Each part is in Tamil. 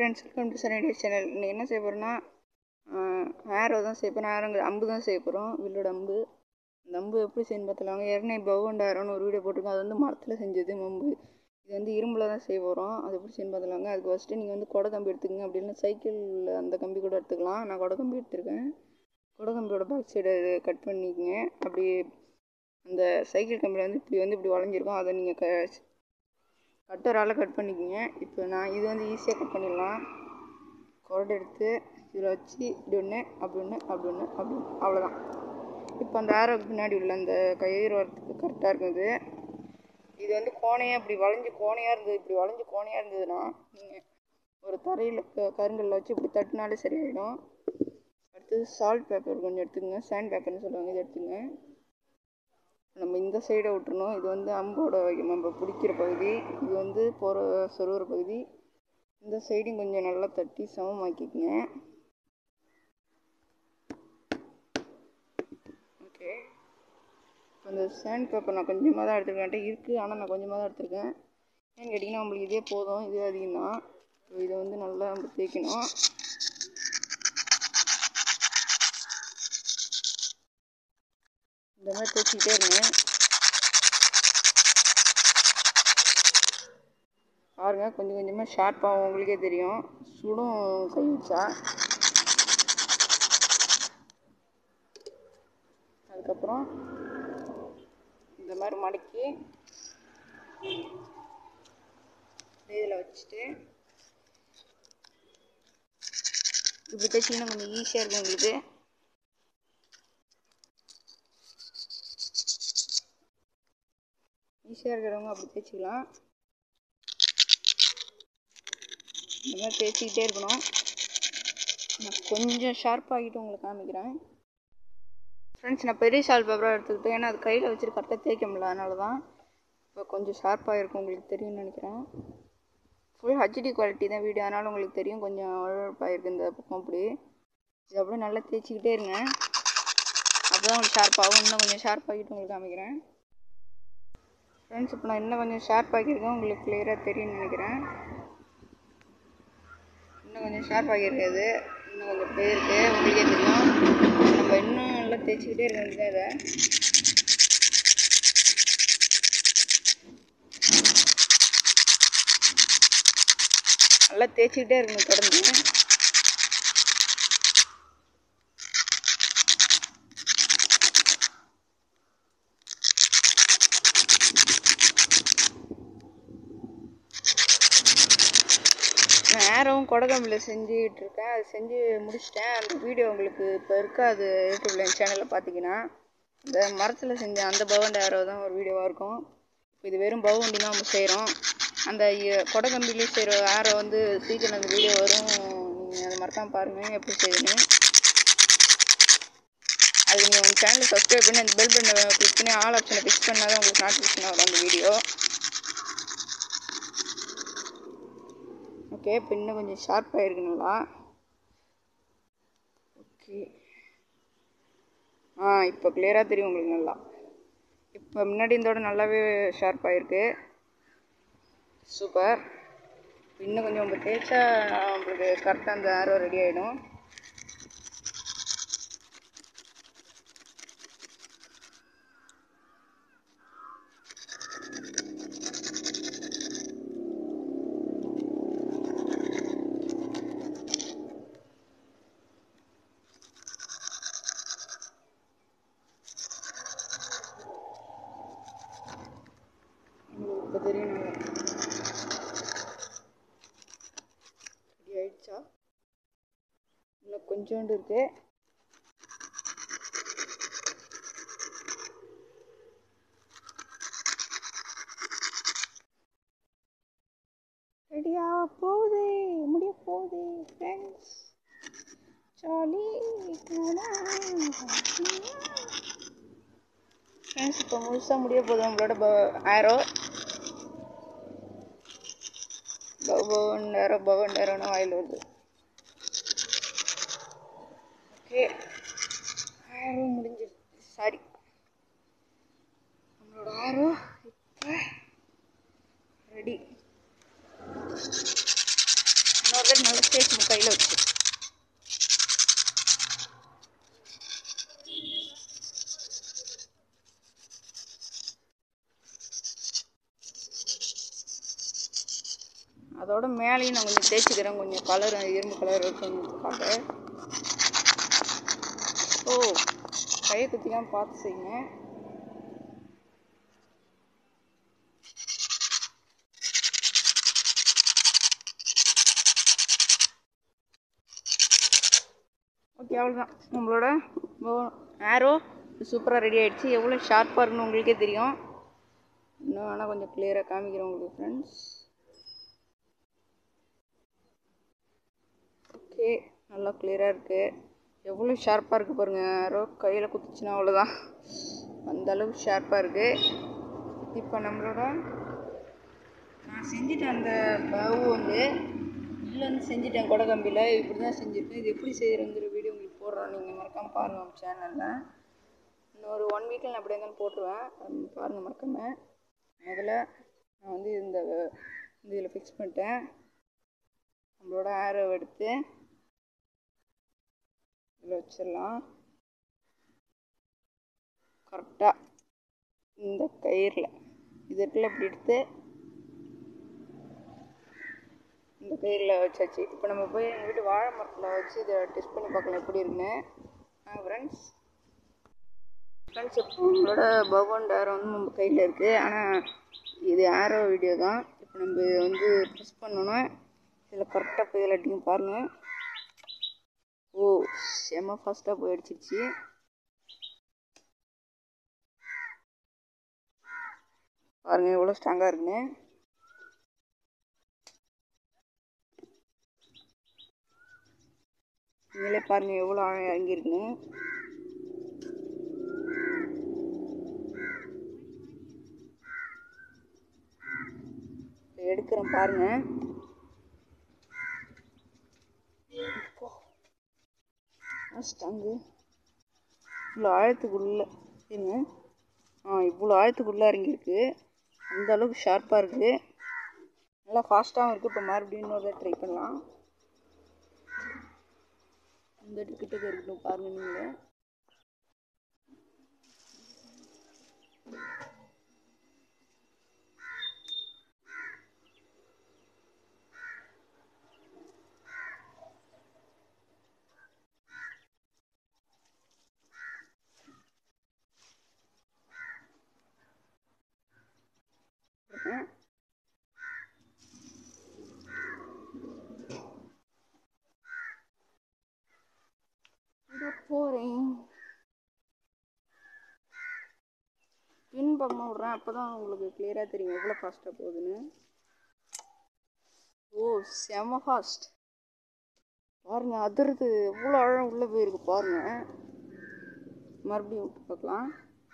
friends welcome to Sani channel இன்னைக்கு என்ன செய்ய போகிறோன்னா ஆரோ தான் செய்ய போகிறோம் ஆரோங்க அம்பு தான் செய்ய போகிறோம் வில்லோட அம்பு அந்த அம்பு எப்படி செய்யணும் பார்த்துலாங்க ஏற்கனவே பவ் அண்ட் ஆரோன்னு ஒரு வீடியோ போட்டிருக்கோம் அது வந்து மரத்தில் செஞ்சது அம்பு இது வந்து இரும்பில் தான் செய்ய போகிறோம் அது எப்படி செய்யணும் பார்த்துலாங்க அதுக்கு ஃபஸ்ட்டு நீங்கள் வந்து கொடை கம்பி எடுத்துக்கங்க அப்படின்னு சைக்கிளில் அந்த கம்பி கூட எடுத்துக்கலாம் நான் கொடை கம்பி எடுத்திருக்கேன் கொடை கம்பியோட பேக் சைடு கட் பண்ணிக்கங்க அப்படி அந்த சைக்கிள் கம்பியில் வந்து இப்படி வந்து இப்படி வளைஞ்சிருக்கும் அதை நீங்கள் க கட்டரால் கட் பண்ணிக்கோங்க இப்போ நான் இது வந்து ஈஸியாக கட் பண்ணிடலாம் கொரடை எடுத்து இதில் வச்சு இப்படி ஒன்று அப்படி ஒன்று அப்படி ஒன்று அப்படி ஒன்று அவ்வளோதான் இப்போ அந்த ஆரோக்கு பின்னாடி உள்ள அந்த கயிறு வரத்துக்கு கரெக்டாக இருக்குது இது வந்து கோணையாக இப்படி வளைஞ்சு கோணையாக இருந்தது இப்படி வளைஞ்சு கோணையாக இருந்ததுன்னா நீங்கள் ஒரு தரையில் க கருங்கல்ல வச்சு இப்படி தட்டினாலே சரியாயிடும் அடுத்தது சால்ட் பேப்பர் கொஞ்சம் எடுத்துக்கங்க சாண்ட் பேப்பர்னு சொல்லுவாங்க இதை எடுத்துங்க நம்ம இந்த சைடை விட்டுறணும் இது வந்து அம்போட நம்ம பிடிக்கிற பகுதி இது வந்து போகிற சொருகிற பகுதி இந்த சைடையும் கொஞ்சம் நல்லா தட்டி சமமாக்கிக்கங்க ஓகே அந்த சாண்ட் பேப்பர் நான் கொஞ்சமாக தான் எடுத்துருக்கேன் இருக்குது ஆனால் நான் கொஞ்சமாக தான் எடுத்திருக்கேன் ஏன்னு கேட்டிங்கன்னா நம்மளுக்கு இதே போதும் இதே அதிகம் தான் ஸோ இதை வந்து நல்லா நம்ம தேய்க்கணும் இந்த மாதிரி தேய்ச்சிக்கிட்டே இருங்க பாருங்க கொஞ்சம் கொஞ்சமாக ஷார்ப்பாகும் உங்களுக்கே தெரியும் சுடும் கை வச்சா அதுக்கப்புறம் இந்த மாதிரி மடக்கி இதில் வச்சுட்டு இப்படி தைச்சிங்கன்னா கொஞ்சம் ஈஸியாக இருக்கும் உங்களுக்கு ஈஸியாக இருக்கிறவங்க அப்படி தேய்ச்சிக்கலாம் இந்த மாதிரி தேய்ச்சிக்கிட்டே இருக்கணும் நான் கொஞ்சம் ஷார்ப்பாகிட்டு உங்களுக்கு காமிக்கிறேன் ஃப்ரெண்ட்ஸ் நான் பெரிய ஷால் பேப்பராக எடுத்துக்கிட்டேன் ஏன்னா அது கையில் வச்சுட்டு கரெக்டாக தேய்க்க முடியல அதனால தான் இப்போ கொஞ்சம் ஷார்ப்பாக இருக்கும் உங்களுக்கு தெரியும்னு நினைக்கிறேன் ஃபுல் ஹச்டி குவாலிட்டி தான் வீடியோ அதனால் உங்களுக்கு தெரியும் கொஞ்சம் உழப்பாக இருக்குது இந்த பக்கம் அப்படி இது அப்படியே நல்லா தேய்ச்சிக்கிட்டே இருங்க அப்போ தான் உங்களுக்கு ஷார்ப்பாகும் இன்னும் கொஞ்சம் ஷார்ப்பாகிட்டு உங்களுக்கு காமிக்கிறேன் ஃப்ரெண்ட்ஸ் இப்போ நான் இன்னும் கொஞ்சம் ஷார்ப் ஆக்கியிருக்கேன் உங்களுக்கு கிளியராக தெரியும்னு நினைக்கிறேன் இன்னும் கொஞ்சம் ஷார்ப் ஆகியிருக்காது இன்னும் கொஞ்சம் போயிருக்கு உங்களுக்கே தெரியும் நம்ம இன்னும் நல்லா தேய்ச்சிக்கிட்டே இருக்க வேண்டியதாக இதை நல்லா தேய்ச்சிக்கிட்டே இருக்கணும் தொடர்ந்து நான் ஏரோவும் கொடகம்பில் செஞ்சுக்கிட்டு இருக்கேன் அது செஞ்சு முடிச்சிட்டேன் அந்த வீடியோ உங்களுக்கு இப்போ இருக்கா அது யூடியூப்ல என் சேனலில் பார்த்தீங்கன்னா இந்த மரத்தில் செஞ்ச அந்த பவண்ட் ஏரோ தான் ஒரு வீடியோவாக இருக்கும் இப்போ இது வெறும் பவண்டி தான் நம்ம செய்கிறோம் அந்த கொடகம்பிலே செய்கிற ஏரோ வந்து சீக்கிரம் அந்த வீடியோ வரும் நீங்கள் அதை மறக்காமல் பாருங்கள் எப்படி செய்யணும் அது நீங்கள் உங்கள் சேனலை சப்ஸ்கிரைப் பண்ணி அந்த பெல் பட்டனை கிளிக் பண்ணி ஆல் ஆப்ஷனை ஃபிக்ஸ் பண்ணால் தான் உங்களுக்கு நோட்டிஃபிகேஷன் வரும் அந்த வீடியோ ஓகே இப்போ இன்னும் கொஞ்சம் ஷார்ப்பாக இருக்கு நல்லா ஓகே ஆ இப்போ கிளியராக தெரியும் உங்களுக்கு நல்லா இப்போ முன்னாடி இருந்தோட நல்லாவே ஷார்ப்பாக இருக்கு சூப்பர் இன்னும் கொஞ்சம் நம்ம தேய்ச்சா நம்மளுக்கு கரெக்டாக அந்த ஆரோ ரெடி ஆகிடும் இப்போ தெரியும் நல்லா ரெடி ஆயிடுச்சா இன்னும் கொஞ்சோண்டு இருக்கு ரெடியா போகுது முடிய போகுது ஃப்ரெண்ட்ஸ் ஜாலி ஃப்ரெண்ட்ஸ் இப்போ முழுசாக முடிய போகுது நம்மளோட ஆரோ பவன் நேரம் பவன் நேரம்னு வாயில் வருது ஓகே ஆரோ முடிஞ்சிருச்சு சாரி நம்மளோட ஆரோ இப்போ ரெடி இன்னொரு நல்லா தேய்ச்சி கையில் வச்சு அதோட மேலேயும் நான் கொஞ்சம் தேய்ச்சிக்கிறேன் கொஞ்சம் கலர் இரும்பு கலர் கொஞ்சம் ஓ கையை குத்திக்காம பார்த்து செய்யுங்க ஓகே அவ்வளோதான் நம்மளோட ஆரோ சூப்பராக ரெடி ஆகிடுச்சு எவ்வளோ ஷார்ப்பாக இருக்குன்னு உங்களுக்கே தெரியும் இன்னும் ஆனால் கொஞ்சம் கிளியராக காமிக்கிறேன் உங்களுக்கு ஃப்ரெண்ட்ஸ் ஓகே நல்லா கிளியராக இருக்குது எவ்வளோ ஷார்ப்பாக இருக்குது பாருங்கள் ஆரோ கையில் குத்துச்சுன்னா அவ்வளோதான் அந்த அளவுக்கு ஷார்ப்பாக இருக்குது இப்போ நம்மளோட நான் செஞ்சுட்டேன் அந்த பவு வந்து இதில் வந்து செஞ்சுட்டேன் கொடை கம்பியில் இப்படி தான் செஞ்சுருக்கேன் இது எப்படி செய்கிறங்கிற வீடியோ உங்களுக்கு போடுறோம் நீங்கள் மறக்காமல் பாருங்கள் நம்ம சேனலில் இன்னும் ஒரு ஒன் வீக்கில் நான் அப்படியே இருந்தாலும் போட்டுருவேன் பாருங்கள் மறக்காமல் முதல்ல நான் வந்து இந்த இந்த இதில் ஃபிக்ஸ் பண்ணிட்டேன் நம்மளோட ஆரோ எடுத்து இதில் வச்சிடலாம் கரெக்டாக இந்த கயிறில் இது இருக்குல்ல இப்படி எடுத்து இந்த கயிறில் வச்சாச்சு இப்போ நம்ம போய் எங்கள் வீட்டு வாழை மரத்தில் வச்சு இதை டெஸ்ட் பண்ணி பார்க்கலாம் எப்படி இருக்குன்னு ஆ ஃப்ரெண்ட்ஸ் ஃப்ரெண்ட்ஸ் இப்போ உங்களோட பவன் டேரோ வந்து நம்ம கையில் இருக்குது ஆனால் இது ஆரோ வீடியோ தான் இப்போ நம்ம வந்து ப்ரெஸ் பண்ணோன்னா இதில் கரெக்டாக போய் இதில் அடிக்கும் பாருங்கள் ஓ செம்ம ஃபாஸ்ட்டாக போய் அடிச்சிருச்சு பாருங்கள் எவ்வளோ ஸ்ட்ராங்காக இருக்குன்னு நீங்களே பாருங்கள் எவ்வளோ ஆழம் இறங்கியிருக்குன்னு எடுக்கிறேன் பாருங்கள் ஸ்டாங்கு இவ்வளோ ஆழத்துக்குள்ளே இருங்க ஆ இவ்வளோ ஆழத்துக்குள்ளே இறங்கியிருக்கு அந்த அளவுக்கு ஷார்ப்பாக இருக்குது நல்லா ஃபாஸ்ட்டாகவும் இருக்குது இப்போ மறுபடியும் இன்னொரு ட்ரை பண்ணலாம் இந்த கிட்டக்க இருக்கட்டும் பாருங்க நீங்கள் போகிறேன் பின் பக்கமாக விட்றேன் அப்போ தான் உங்களுக்கு கிளியராக தெரியும் எவ்வளோ ஃபாஸ்ட்டாக போகுதுன்னு ஓ செம ஃபாஸ்ட் பாருங்கள் அதிர்து எவ்வளோ ஆழம் உள்ளே போயிருக்கு பாருங்கள் மறுபடியும் விட்டு பார்க்கலாம்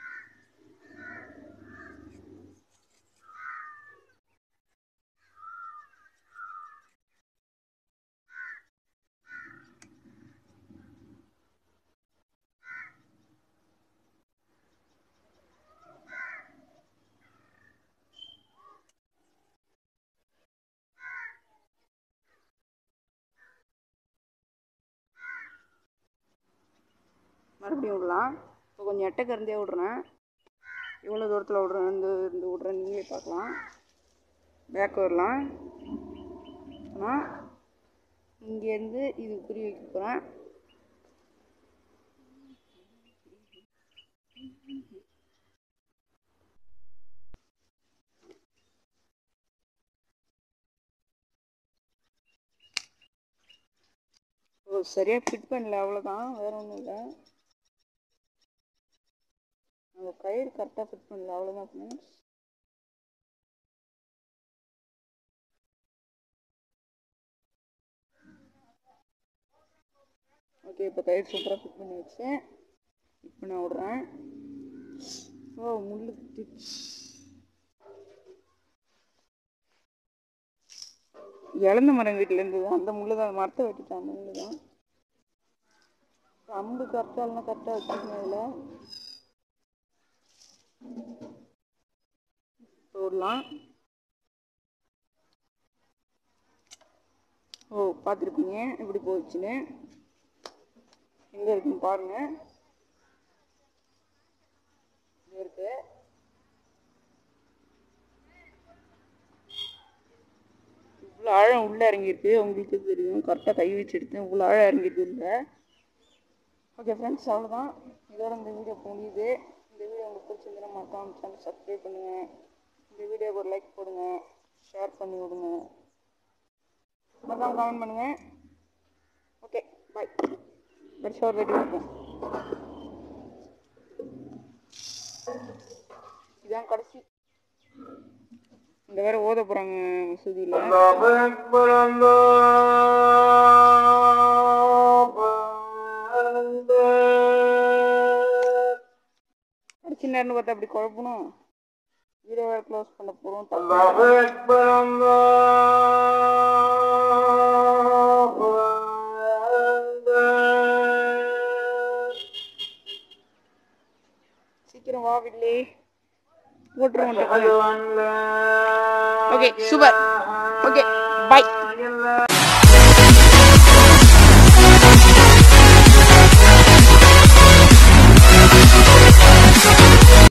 மறுபடியும் விடலாம் இப்போ கொஞ்சம் எட்டக்க இருந்தே விட்றேன் எவ்வளோ தூரத்தில் விட்றேன் இந்த இந்த விட்றேன் நீங்களே பார்க்கலாம் பேக் வரலாம் ஆனால் இங்கேருந்து இது குறி வைக்க போகிறேன் ஓ சரியாக ஃபிட் பண்ணல அவ்வளோதான் வேற ஒன்றும் இல்லை அந்த கயிறு கரெக்டாக ஃபிட் பண்ணல அவ்வளோதான் ஃப்ரெண்ட்ஸ் ஓகே இப்போ கயிறு சூப்பராக ஃபிட் பண்ணி வச்சேன் இப்போ நான் விட்றேன் ஓ முள்ளு குத்திச்சு இழந்த மரம் வீட்டில் இருந்தது அந்த முள்ளு தான் மரத்தை வெட்டிட்டேன் அந்த முள்ளு தான் கம்பு கரெக்டாக இல்லைனா கரெக்டாக வச்சுக்கணும் அதில் போடலாம் ஓ பார்த்துருப்பீங்க எப்படி போச்சுன்னு எங்கே இருக்குன்னு பாருங்கள் இங்கே இருக்கு இவ்வளோ ஆழம் உள்ளே இறங்கியிருக்கு உங்களுக்கு தெரியும் கரெக்டாக கை வச்சு எடுத்தேன் இவ்வளோ ஆழம் இறங்கியிருக்கு உள்ள ஓகே ஃப்ரெண்ட்ஸ் அவ்வளோதான் இதோட இந்த வீடியோ முடியுது இந்த வீடியோ உங்களுக்கு பிடிச்சிருந்தா மறக்காம சேனல் சப்ஸ்கிரைப் பண்ணுங்கள் இந்த வீடியோக்கு ஒரு லைக் போடுங்க ஷேர் பண்ணி விடுங்க மறக்காம கமெண்ட் பண்ணுங்கள் okay bye but sure video இருக்கும் இதான் கடைசி இந்த வேற ஓத போகிறாங்க மசூதியில் கடைசி நேரம்னு பார்த்தா அப்படி குழப்பணும் வீடியோ வேறு க்ளோஸ் பண்ண போகிறோம் சீக்கிரம் வா வில்லே போட்டுருவோம் ஓகே சூப்பர் ஓகே